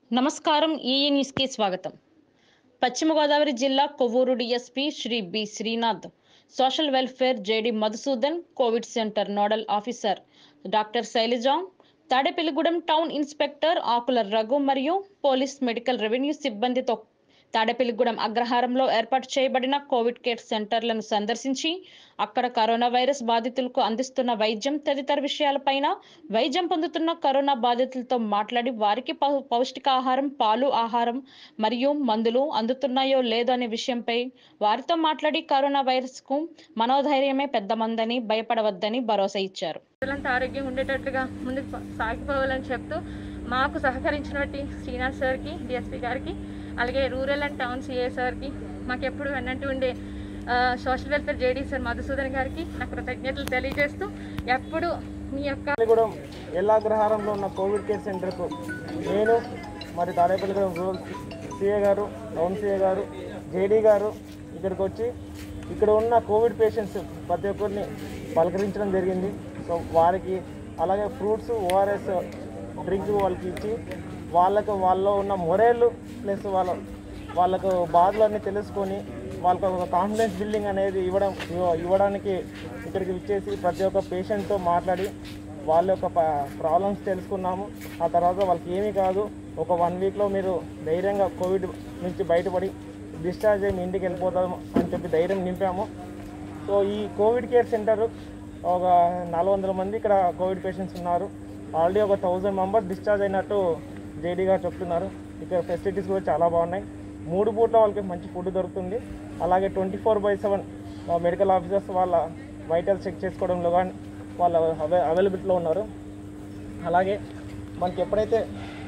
నమస్కారం ఈఈ న్యూస్కి స్వాగతం పశ్చిమ గోదావరి జిల్లా Kovvur DSP Shri B Srinath social welfare JD Madhusudan covid centre nodal officer doctor Shailaja Tadepalligudem town inspector Akula Raghu మరియు పోలీస్ మెడికల్ రెవెన్యూ సిబ్బందితో తాడేపల్లిగూడెం అగ్రహారంలో ఏర్పాటు చేయబడిన కోవిడ్ కేర్ సెంటర్లను సందర్శించి అక్కడ కరోనా వైరస్ బాధితులకు అందిస్తున్న వైద్యం తదితర విషయాలపైన వైద్యం పొందుతున్న కరోనా బాధితులతో మాట్లాడి వారికి పౌ- పౌష్టికాహారం పాలు ఆహారం మరియు మందులు అందుతున్నాయో లేదో అనే విషయంపై వారితో మాట్లాడి కరోనా వైరస్కు మనోధైర్యమే పెద్ద మందని భయపడవద్దని భరోసా ఇచ్చారు ప్రజలంతా ఆరోగ్యంగా ఉండేటట్లుగా ముందుకు ప- సాగిపోవాలని చెప్తూ మాకు సహకరించినటువంటి శ్రీనాథ్ సార్కి డిఎస్పీ గారికి అలాగే రూరల్ అండ్ టౌన్ సిఏ సార్కి మాకు ఎప్పుడు వెన్నంటి ఉండే ఆ, social welfare JD sir Madhusudan గారికి నా కృతజ్ఞతలు తెలియజేస్తూ ఎప్పుడు మీ యొక్క తాడేపల్లిగూడెం ఎల్లాగ్రహారంలో ఉన్న కోవిడ్ కేర్ సెంటర్కు నేను మరి తాడేపల్లిగూడెం రూరల్ సిఏ గారు టౌన్ సిఏ గారు జేడీ గారు ఇక్కడికి వచ్చి ఇక్కడ ఉన్న కోవిడ్ పేషెంట్స్ ప్రతి ఒక్కరిని పలకరించడం జరిగింది సో వారికి అలాగే ఫ్రూట్స్ ఓఆర్ఎస్ డ్రింక్ వాళ్ళకి ఇచ్చి వాళ్ళకు వాళ్ళలో ఉన్న మొరేళ్ళు ప్లస్ వాళ్ళ వాళ్ళకు బాధలన్నీ తెలుసుకొని వాళ్ళకు ఒక కాన్ఫిడెన్స్ బిల్డింగ్ అనేది ఇవ్వడం ఇవ్వ- ఇవ్వడానికి ఇక్కడికి విచ్చేసి ప్రతి ఒక్క పేషెంట్తో మాట్లాడి వాళ్ళ యొక్క ప్రాబ్లమ్స్ తెలుసుకున్నాము ఆ తర్వాత వాళ్ళకి ఏమీ కాదు ఒక వన్ వీక్లో మీరు ధైర్యంగా కోవిడ్ నుంచి బయటపడి డిశ్చార్జ్ అయ్యి మీ ఇంటికి వెళ్ళిపోతాము అని చెప్పి ధైర్యం నింపాము సో ఈ కోవిడ్ కేర్ సెంటర్ ఒక నాలుగు వందల మంది ఇక్కడ కోవిడ్ పేషెంట్స్ ఉన్నారు ఆల్రెడీ ఒక థౌజండ్ మెంబర్స్ డిశ్చార్జ్ అయినట్టు జేడీ గారు చెప్తున్నారు ఇక్కడ ఫెసిలిటీస్ కూడా చాలా బాగున్నాయి మూడు పూట్ల వాళ్ళకి మంచి ఫుడ్ దొరుకుతుంది అలాగే twenty four by seven medical officers వాళ్ళ వైటల్స్ చెక్ చేసుకోవడంలో కానీ వాళ్ళ అవై అవైలబిలిటీలో ఉన్నారు అలాగే మనకి ఎప్పుడైతే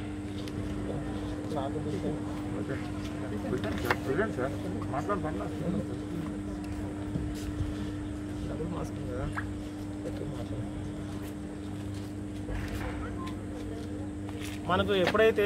నాకు తెలిసింది. ప్రెసిడెంట్ సార్ మాట్లాడతాను డబుల్ మాస్క్ ఉంది కదా ఎక్కువ మాట్లాడు. మనకు ఎప్పుడైతే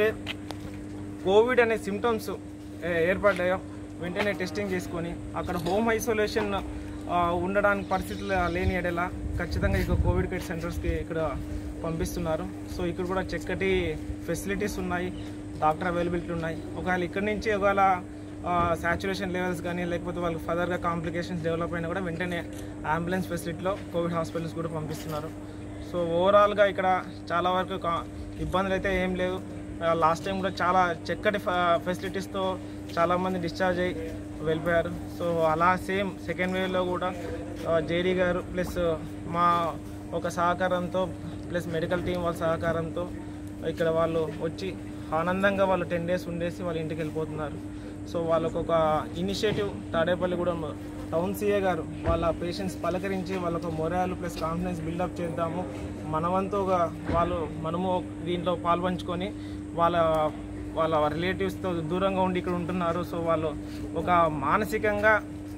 కోవిడ్ అనే సిమ్టమ్స్ ఏర్పడ్డాయో వెంటనే టెస్టింగ్ చేసుకొని అక్కడ హోమ్ ఐసోలేషన్ ఆ, ఉండడానికి పరిస్థితులు లేని ఎడల ఖచ్చితంగా ఇక కోవిడ్ కేర్ సెంటర్స్కి ఇక్కడ పంపిస్తున్నారు సో ఇక్కడ కూడా చక్కటి ఫెసిలిటీస్ ఉన్నాయి డాక్టర్ అవైలబిలిటీ ఉన్నాయి ఒకవేళ ఇక్కడ నుంచి ఒకవేళ సాచురేషన్ లెవెల్స్ కానీ లేకపోతే వాళ్ళకి ఫర్దర్గా కాంప్లికేషన్స్ డెవలప్ అయినా కూడా వెంటనే అంబులెన్స్ ఫెసిలిటీలో కోవిడ్ హాస్పిటల్స్ కూడా పంపిస్తున్నారు సో ఓవరాల్గా ఇక్కడ చాలా వరకు కా- ఇబ్బందులు అయితే ఏం లేవు లాస్ట్ టైం కూడా చాలా చక్కటి ఫెసిలిటీస్తో చాలామంది డిశ్చార్జ్ అయ్యి వెళ్ళిపోయారు సో అలా సేమ్ సెకండ్ వేవ్లో కూడా జేడీ గారు ప్లస్ మా ఒక సహకారంతో ప్లస్ మెడికల్ టీం వాళ్ళ సహకారంతో ఇక్కడ వాళ్ళు వచ్చి ఆనందంగా వాళ్ళు టెన్ డేస్ ఉండేసి వాళ్ళ ఇంటికి వెళ్ళిపోతున్నారు సో వాళ్ళకు ఒక ఇనిషియేటివ్ తాడేపల్లి కూడా టౌన్ సీఏ గారు వాళ్ళ పేషెంట్స్ పలకరించి వాళ్ళకు మొరాలు ప్లస్ కాన్ఫిడెన్స్ బిల్డప్ చేద్దాము మనవంతుగా వాళ్ళు మనము దీంట్లో పాల్పంచుకొని వాళ్ళ వాళ్ళ రిలేటివ్స్తో దూరంగా ఉండి ఇక్కడ ఉంటున్నారు సో వాళ్ళు ఒక మానసికంగా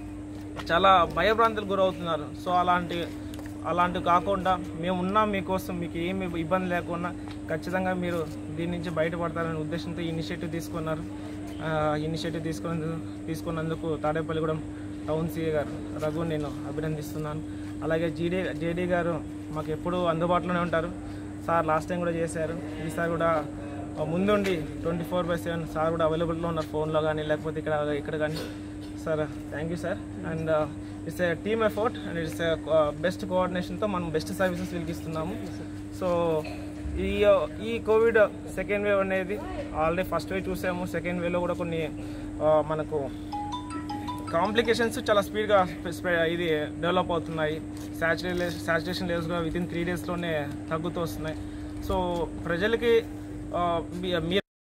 చాలా భయభ్రాంతులకు గురవుతున్నారు సో అలాంటి అలాంటివి కాకుండా మేము ఉన్నాం మీకోసం మీకు ఏమి ఇబ్బంది లేకుండా ఖచ్చితంగా మీరు దీని నుంచి బయటపడతారనే ఉద్దేశంతో ఈ ఇనిషియేటివ్ తీసుకున్నారు ఆ, ఇనిషియేటివ్ తీసుకున్నందుకు తీసుకున్నందుకు తాడేపల్లిగూడెం టౌన్ సీఏ గారు రఘు నేను అభినందిస్తున్నాను అలాగే జీడీ జేడీ గారు మాకు ఎప్పుడూ అందుబాటులోనే ఉంటారు సార్ లాస్ట్ టైం కూడా చేశారు ఈసారి కూడా ముందుండి twenty four by seven sir కూడా అవైలబుల్లో ఉన్నారు ఫోన్లో కానీ లేకపోతే ఇక్కడ ఇక్కడ కానీ sir thank you sir and it's a team effort and it's best కోఆర్డినేషన్తో మనం బెస్ట్ సర్వీసెస్ వీళ్ళకి ఇస్తున్నాము సో ఈ ఈ కోవిడ్ సెకండ్ వేవ్ అనేది ఆల్రెడీ ఫస్ట్ వేవ్ చూసాము సెకండ్ వేవ్లో కూడా కొన్ని ఆ, మనకు కాంప్లికేషన్స్ చాలా స్పీడ్గా ఇది డెవలప్ అవుతున్నాయి సాచురే సాచురేషన్ లెవెల్స్ కూడా విత్ ఇన్ త్రీ డేస్లోనే తగ్గుతూ వస్తున్నాయి సో ప్రజలకి ఆ, మీ- మీరు